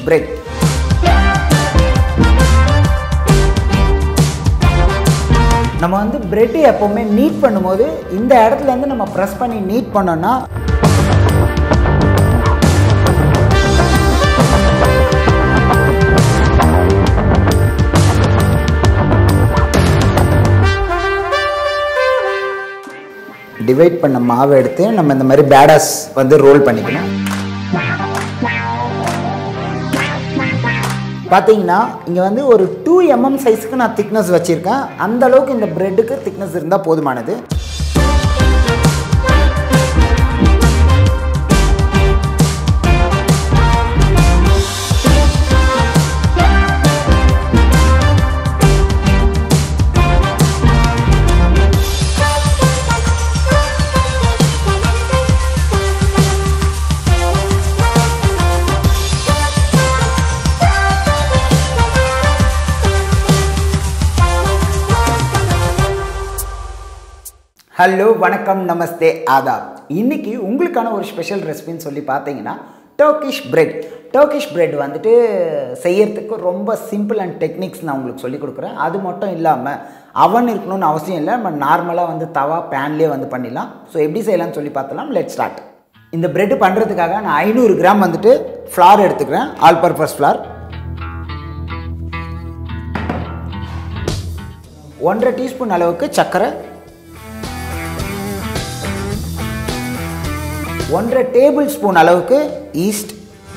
bread நம்ம வந்து bread எப்போவுமே நீட் பண்ணும்போது இந்த இடத்துல இருந்து நம்ம ப்ரெஸ் பண்ணி நீட் பண்ணோம்னா டிவைட் பண்ண மாவை எடுத்து நம்ம இந்த மாதிரி பேடாஸ் வந்து ரோல் பண்ணிக்கணும் பார்த்தீங்கன்னா இங்கே வந்து ஒரு டூ எம்எம் சைஸுக்கு நான் திக்னஸ் வச்சுருக்கேன் அந்த அளவுக்கு இந்த பிரெட்டுக்கு திக்னஸ் இருந்தால் போதுமானது ஹலோ வணக்கம் நமஸ்தே ஆதாப் இன்னைக்கு உங்களுக்கான ஒரு ஸ்பெஷல் ரெசிபின்னு சொல்லி பார்த்தீங்கன்னா டர்க்கிஷ் பிரெட் டர்க்கிஷ் பிரெட் வந்துட்டு செய்யறதுக்கு ரொம்ப சிம்பிள் அண்ட் டெக்னிக்ஸ் நான் உங்களுக்கு சொல்லிக் கொடுக்குறேன் அது மட்டும் இல்லாமல் அவன் இருக்கணும்னு அவசியம் இல்லை நம்ம நார்மலாக வந்து தவா பேன்லேயே வந்து பண்ணிடலாம் ஸோ எப்படி செய்யலாம்னு சொல்லி பார்த்தலாம் லெட் ஸ்டார்ட் இந்த பிரெட் பண்ணுறதுக்காக நான் ஐநூறு கிராம் வந்துட்டு ஃப்ளார் எடுத்துக்கிறேன் ஆல் பர்பஸ் ஃப்ளார் ஒன்றரை டீஸ்பூன் அளவுக்கு சர்க்கரை ஒன்றரை டேபிள் ஸ்பூன் அளவுக்கு ஈஸ்ட்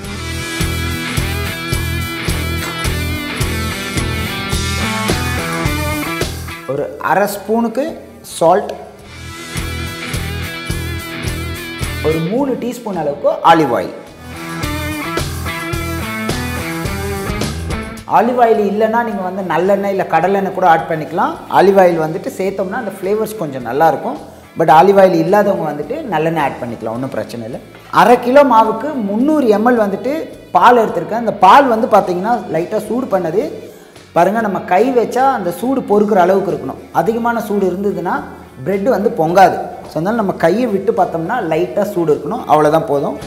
ஒரு அரை ஸ்பூனுக்கு சால்ட் ஒரு மூணு டீஸ்பூன் அளவுக்கு ஆலிவ் ஆயில் ஆலிவ் ஆயில் இல்லைன்னா நீங்கள் வந்து நல்லெண்ணெய் இல்லை கடலெண்ணெய் கூட ஆட் பண்ணிக்கலாம் ஆலிவ் ஆயில் வந்துட்டு சேர்த்தோம்னா அந்த ஃப்ளேவர்ஸ் கொஞ்சம் நல்லாயிருக்கும் பட் ஆலிவ் ஆயில் இல்லாதவங்க வந்துட்டு நல்லெண்ணெய் ஆட் பண்ணிக்கலாம் ஒன்றும் பிரச்சனை இல்லை அரை கிலோ மாவுக்கு முந்நூறு எம்எல் வந்துட்டு பால் எடுத்திருக்கேன் அந்த பால் வந்து பார்த்தீங்கன்னா லைட்டாக சூடு பண்ணது பாருங்கள் நம்ம கை வச்சா அந்த சூடு பொறுக்கிற அளவுக்கு இருக்கணும் அதிகமான சூடு இருந்ததுன்னா பிரெட் வந்து பொங்காது ஸோ அதனால் நம்ம கையை விட்டு பார்த்தோம்னா லைட்டாக சூடு இருக்கணும் அவ்வளோதான் போதும்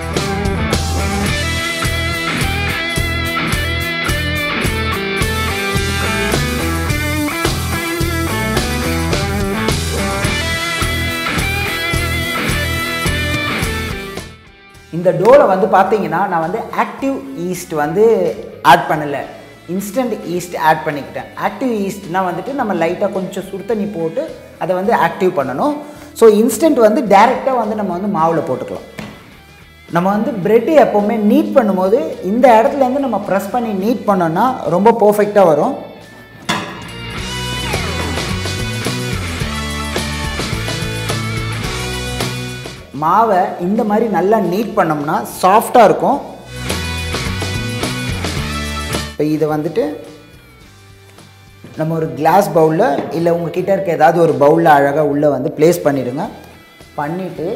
இந்த டோவில் வந்து பார்த்தீங்கன்னா நான் வந்து ஆக்டிவ் ஈஸ்ட் வந்து ஆட் பண்ணலை இன்ஸ்டன்ட் ஈஸ்ட் ஆட் பண்ணிக்கிட்டேன் ஆக்டிவ் ஈஸ்ட்னா வந்துட்டு நம்ம லைட்டாக கொஞ்சம் சுடு தண்ணி போட்டு அதை வந்து ஆக்டிவ் பண்ணணும் ஸோ இன்ஸ்டன்ட் வந்து டைரெக்டாக வந்து நம்ம வந்து மாவில் போட்டுக்கலாம் நம்ம வந்து பிரெட்டு எப்போவுமே நீட் பண்ணும்போது இந்த இடத்துலேருந்து நம்ம ப்ரெஸ் பண்ணி நீட் பண்ணோன்னா ரொம்ப பர்ஃபெக்டாக வரும் மாவை இந்த மாதிரி நல்லா நீட் பண்ணோம்னா சாஃப்டாக இருக்கும் இப்போ இதை வந்துட்டு நம்ம ஒரு கிளாஸ் பவுலில் இல்லை உங்ககிட்ட இருக்க ஏதாவது ஒரு பவுலில் அழகாக உள்ளே வந்து ப்ளேஸ் பண்ணிவிடுங்க பண்ணிவிட்டு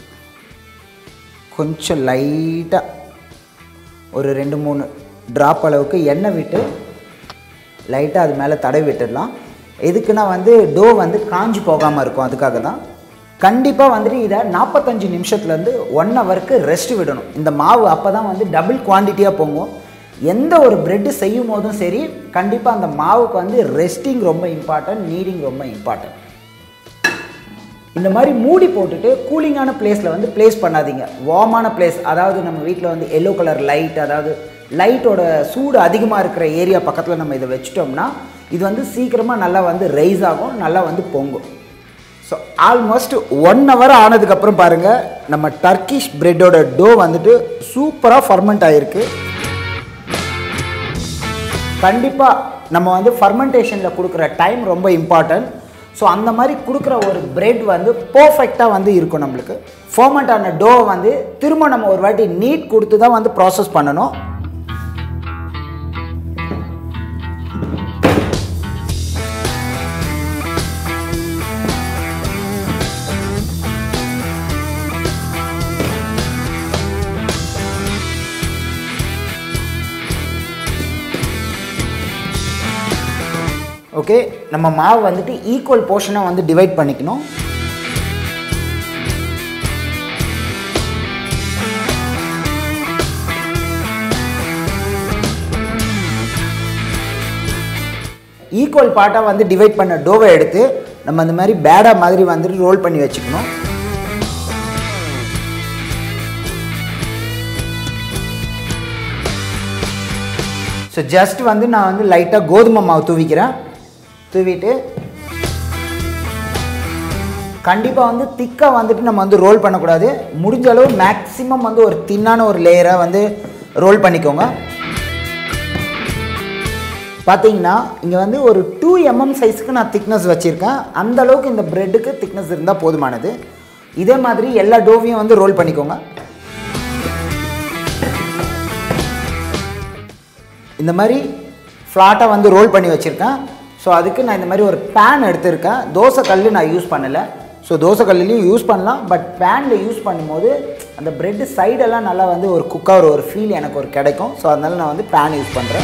கொஞ்சம் லைட்டாக ஒரு ரெண்டு மூணு ட்ராப் அளவுக்கு எண்ணெய் விட்டு லைட்டாக அது மேலே தடவி விட்டுடலாம் எதுக்குன்னா வந்து டோ வந்து காஞ்சி போகாமல் இருக்கும் அதுக்காக தான் கண்டிப்பாக வந்துட்டு இதை நாற்பத்தஞ்சு நிமிஷத்துலேருந்து ஒன் ஹவருக்கு ரெஸ்ட் விடணும் இந்த மாவு அப்போ தான் வந்து டபுள் குவான்டிட்டியாக போகும் எந்த ஒரு பிரெட்டு செய்யும் போதும் சரி கண்டிப்பாக அந்த மாவுக்கு வந்து ரெஸ்டிங் ரொம்ப இம்பார்ட்டன்ட் நீடிங் ரொம்ப இம்பார்ட்டன்ட் இந்த மாதிரி மூடி போட்டுட்டு கூலிங்கான பிளேஸில் வந்து ப்ளேஸ் பண்ணாதீங்க வார்மான பிளேஸ் அதாவது நம்ம வீட்டில் வந்து எல்லோ கலர் லைட் அதாவது லைட்டோட சூடு அதிகமாக இருக்கிற ஏரியா பக்கத்தில் நம்ம இதை வச்சிட்டோம்னா இது வந்து சீக்கிரமாக நல்லா வந்து ரைஸ் ஆகும் நல்லா வந்து பொங்கும் ஸோ ஆல்மோஸ்ட் ஒன் ஹவர் ஆனதுக்கப்புறம் பாருங்கள் நம்ம டர்க்கிஷ் பிரெட்டோட டோ வந்துட்டு சூப்பராக ஃபர்மெண்ட் ஆகிருக்கு கண்டிப்பாக நம்ம வந்து ஃபர்மெண்டேஷனில் கொடுக்குற டைம் ரொம்ப இம்பார்ட்டன்ட் ஸோ அந்த மாதிரி கொடுக்குற ஒரு பிரெட் வந்து பர்ஃபெக்டாக வந்து இருக்கும் நம்மளுக்கு ஃபர்மெண்ட் ஆன டோ வந்து திரும்ப நம்ம ஒரு வாட்டி நீட் கொடுத்து தான் வந்து ப்ராசஸ் பண்ணணும் ஓகே நம்ம மாவு வந்துட்டு ஈக்குவல் போர்ஷனாக வந்து டிவைட் பண்ணிக்கணும் ஈக்குவல் பார்ட்டாக வந்து டிவைட் பண்ண டோவை எடுத்து நம்ம அந்த மாதிரி பேடா மாதிரி வந்துட்டு ரோல் பண்ணி வச்சுக்கணும் ஸோ ஜஸ்ட் வந்து நான் வந்து லைட்டாக கோதுமை மாவு தூவிக்கிறேன் தூவிட்டு கண்டிப்பாக வந்து திக்காக வந்துட்டு நம்ம வந்து ரோல் பண்ணக்கூடாது முடிஞ்ச அளவு மேக்ஸிமம் வந்து ஒரு தின்னான ஒரு லேயரை வந்து ரோல் பண்ணிக்கோங்க பார்த்தீங்கன்னா இங்கே வந்து ஒரு டூ எம்எம் சைஸுக்கு நான் திக்னஸ் வச்சுருக்கேன் அந்த அளவுக்கு இந்த ப்ரெட்டுக்கு திக்னஸ் இருந்தால் போதுமானது இதே மாதிரி எல்லா டோவையும் வந்து ரோல் பண்ணிக்கோங்க இந்த மாதிரி ஃப்ளாட்டாக வந்து ரோல் பண்ணி வச்சுருக்கேன் ஸோ அதுக்கு நான் இந்த மாதிரி ஒரு பேன் எடுத்திருக்கேன் தோசை கல் நான் யூஸ் பண்ணலை ஸோ தோசை கல்லுலேயும் யூஸ் பண்ணலாம் பட் பேனில் யூஸ் பண்ணும்போது அந்த ப்ரெட்டு சைடெல்லாம் நல்லா வந்து ஒரு குக்காக ஒரு ஃபீல் எனக்கு ஒரு கிடைக்கும் ஸோ அதனால நான் வந்து பேன் யூஸ் பண்ணுறேன்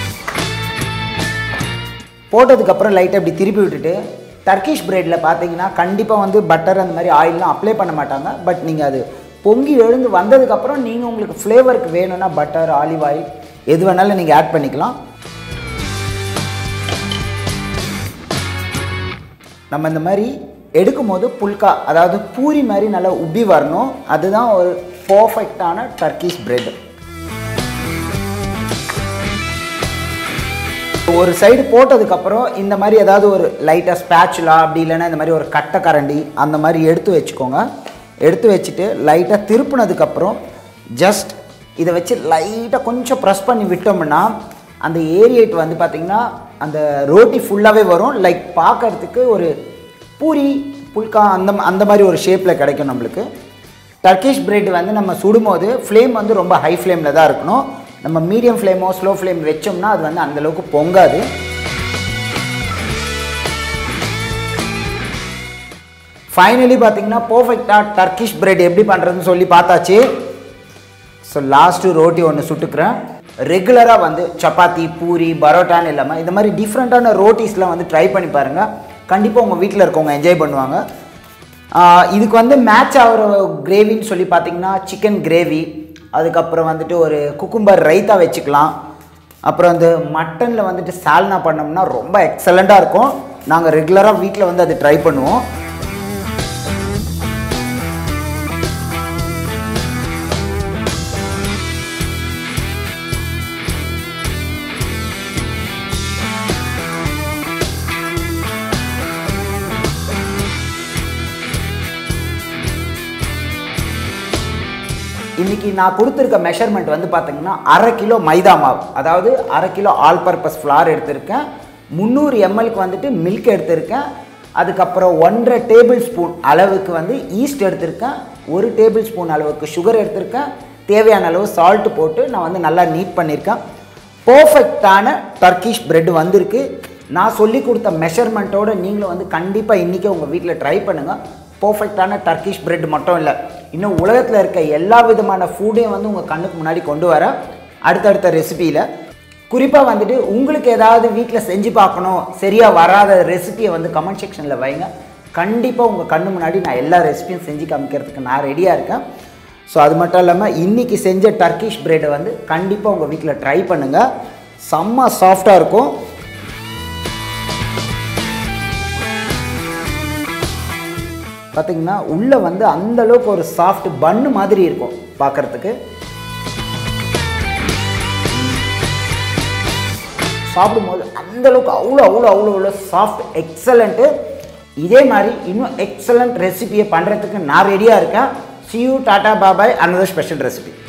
போட்டதுக்கப்புறம் லைட்டாக இப்படி திருப்பி விட்டுட்டு டர்க்கிஷ் பிரெட்டில் பார்த்தீங்கன்னா கண்டிப்பாக வந்து பட்டர் அந்த மாதிரி ஆயிலெலாம் அப்ளை பண்ண மாட்டாங்க பட் நீங்கள் அது பொங்கி எழுந்து வந்ததுக்கப்புறம் நீங்கள் உங்களுக்கு ஃப்ளேவருக்கு வேணும்னா பட்டர் ஆலிவ் ஆயில் எது வேணாலும் நீங்கள் ஆட் பண்ணிக்கலாம் நம்ம இந்த மாதிரி எடுக்கும் போது புல்கா அதாவது பூரி மாதிரி நல்லா உப்பி வரணும் அதுதான் ஒரு பர்ஃபெக்டான டர்க்கிஷ் பிரெட் ஒரு சைடு போட்டதுக்கப்புறம் இந்த மாதிரி ஏதாவது ஒரு லைட்டாக ஸ்பேச்சுலா அப்படி இல்லைன்னா இந்த மாதிரி ஒரு கட்டை கரண்டி அந்த மாதிரி எடுத்து வச்சுக்கோங்க எடுத்து வச்சுட்டு லைட்டாக திருப்பினதுக்கப்புறம் ஜஸ்ட் இதை வச்சு லைட்டாக கொஞ்சம் ப்ரெஸ் பண்ணி விட்டோம்னா அந்த ஏரியேட் வந்து பார்த்திங்கன்னா அந்த ரோட்டி ஃபுல்லாகவே வரும் லைக் பார்க்கறதுக்கு ஒரு பூரி புல்கா அந்த அந்த மாதிரி ஒரு ஷேப்பில் கிடைக்கும் நம்மளுக்கு டர்க்கிஷ் பிரெட் வந்து நம்ம சுடும்போது ஃப்ளேம் வந்து ரொம்ப ஹை ஃப்ளேமில் தான் இருக்கணும் நம்ம மீடியம் ஃப்ளேமோ ஸ்லோ ஃப்ளேம் வச்சோம்னா அது வந்து அந்தளவுக்கு பொங்காது ஃபைனலி பார்த்தீங்கன்னா பர்ஃபெக்டாக டர்க்கிஷ் பிரெட் எப்படி பண்ணுறதுன்னு சொல்லி பார்த்தாச்சு ஸோ லாஸ்ட்டு ரோட்டி ஒன்று சுட்டுக்கிறேன் ரெகுலராக வந்து சப்பாத்தி பூரி பரோட்டான்னு இல்லாமல் இந்த மாதிரி டிஃப்ரெண்ட்டான ரோட்டிஸ்லாம் வந்து ட்ரை பண்ணி பாருங்கள் கண்டிப்பாக உங்கள் வீட்டில் இருக்கவங்க என்ஜாய் பண்ணுவாங்க ஆஹ் இதுக்கு வந்து மேட்ச் ஆகிற கிரேவின்னு சொல்லி பார்த்தீங்கன்னா சிக்கன் கிரேவி அதுக்கப்புறம் வந்துட்டு ஒரு குக்கும்பர் ரைத்தா வச்சுக்கலாம் அப்புறம் வந்து மட்டனில் வந்துட்டு சால்னா பண்ணோம்னா ரொம்ப எக்ஸலண்ட்டாக இருக்கும் நாங்கள் ரெகுலராக வீட்டில் வந்து அது ட்ரை பண்ணுவோம் இன்னைக்கு நான் கொடுத்துருக்க மெஷர்மெண்ட் வந்து பார்த்தீங்கன்னா அரை கிலோ மைதா மாவு அதாவது அரை கிலோ ஆல் பர்பஸ் ஃப்ளார் எடுத்திருக்கேன் முந்நூறு எம்எல்க்கு வந்துட்டு மில்க் எடுத்திருக்கேன் அதுக்கப்புறம் ஒன்றரை டேபிள் ஸ்பூன் அளவுக்கு வந்து ஈஸ்ட் எடுத்திருக்கேன் ஒரு டேபிள் ஸ்பூன் அளவுக்கு சுகர் எடுத்திருக்கேன் தேவையான அளவு சால்ட் போட்டு நான் வந்து நல்லா நீட் பண்ணியிருக்கேன் பர்ஃபெக்டான டர்க்கிஷ் பிரெட் வந்திருக்கு நான் சொல்லி கொடுத்த மெஷர்மெண்ட்டோட நீங்களும் வந்து கண்டிப்பாக இன்றைக்கி உங்கள் வீட்டில் ட்ரை பண்ணுங்கள் பர்ஃபெக்டான டர்க்கிஷ் பிரெட் மட்டும் இல்லை இன்னும் உலகத்தில் இருக்க எல்லா விதமான ஃபுட்டையும் வந்து உங்கள் கண்ணுக்கு முன்னாடி கொண்டு வர அடுத்தடுத்த ரெசிபியில் குறிப்பாக வந்துட்டு உங்களுக்கு ஏதாவது வீட்டில் செஞ்சு பார்க்கணும் சரியாக வராத ரெசிபியை வந்து கமெண்ட் செக்ஷனில் வைங்க கண்டிப்பாக உங்கள் கண்ணு முன்னாடி நான் எல்லா ரெசிபியும் செஞ்சு காமிக்கிறதுக்கு நான் ரெடியாக இருக்கேன் ஸோ அது மட்டும் இல்லாமல் இன்றைக்கி செஞ்ச டர்க்கிஷ் பிரெட்டை வந்து கண்டிப்பாக உங்கள் வீட்டில் ட்ரை பண்ணுங்கள் செம்ம சாஃப்டாக இருக்கும் பார்த்தீங்கன்னா உள்ளே வந்து அந்த அளவுக்கு ஒரு சாஃப்ட் பன்னு மாதிரி இருக்கும் பார்க்குறதுக்கு சாப்பிடும்போது அந்த அளவுக்கு அவ்வளோ அவ்வளோ அவ்வளோ அவ்வளோ சாஃப்ட் எக்ஸலண்ட்டு இதே மாதிரி இன்னும் எக்ஸலண்ட் ரெசிபியை பண்ணுறதுக்கு நான் ரெடியாக இருக்கேன் see you tata bye bye another special recipe